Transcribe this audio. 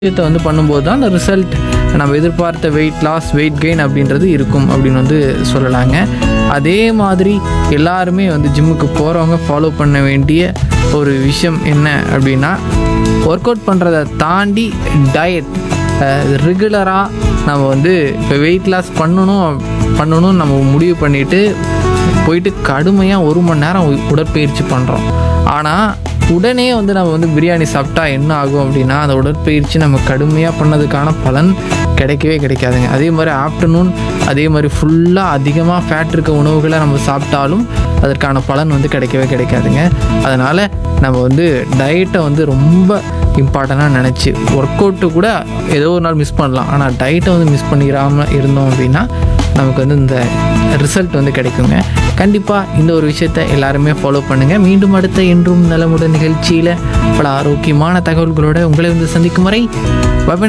விஷயத்தை வந்து பண்ணும்போது தான் அந்த ரிசல்ட் நம்ம எதிர்பார்த்த வெயிட் லாஸ் வெயிட் கெயின் அப்படின்றது இருக்கும் அப்படின்னு வந்து சொல்லலாங்க அதே மாதிரி எல்லாருமே வந்து ஜிம்முக்கு போகிறவங்க ஃபாலோ பண்ண வேண்டிய ஒரு விஷயம் என்ன அப்படின்னா ஒர்க் அவுட் பண்ணுறதை தாண்டி டயட் ரெகுலராக நம்ம வந்து இப்போ வெயிட் லாஸ் பண்ணணும் பண்ணணும்னு நம்ம முடிவு பண்ணிவிட்டு போயிட்டு கடுமையாக ஒரு மணி நேரம் உ- உடற்பயிற்சி பண்ணுறோம் ஆனால் உடனே வந்து நம்ம வந்து பிரியாணி சாப்பிட்டா என்ன ஆகும் அப்படின்னா அந்த உடற்பயிற்சி நம்ம கடுமையாக பண்ணதுக்கான பலன் கிடைக்கவே கிடைக்காதுங்க அதே மாதிரி ஆஃப்டர்நூன் அதே மாதிரி ஃபுல்லாக அதிகமாக ஃபேட் இருக்க உணவுகளை நம்ம சாப்பிட்டாலும் அதற்கான பலன் வந்து கிடைக்கவே கிடைக்காதுங்க அதனால் நம்ம வந்து டயட்டை வந்து ரொம்ப இம்பார்ட்டண்ட்டாக நினச்சி ஒர்க் அவுட்டு கூட ஏதோ ஒரு நாள் மிஸ் பண்ணலாம் ஆனால் டயட்டை வந்து மிஸ் பண்ணிடாமல் இருந்தோம் அப்படின்னா நமக்கு வந்து இந்த ரிசல்ட் வந்து கிடைக்குங்க கண்டிப்பாக இந்த ஒரு விஷயத்தை எல்லாருமே ஃபாலோ பண்ணுங்கள் மீண்டும் அடுத்த என்றும் நலமுடன் நிகழ்ச்சியில் பல ஆரோக்கியமான தகவல்களோட உங்களை வந்து சந்திக்கும் வரை வபின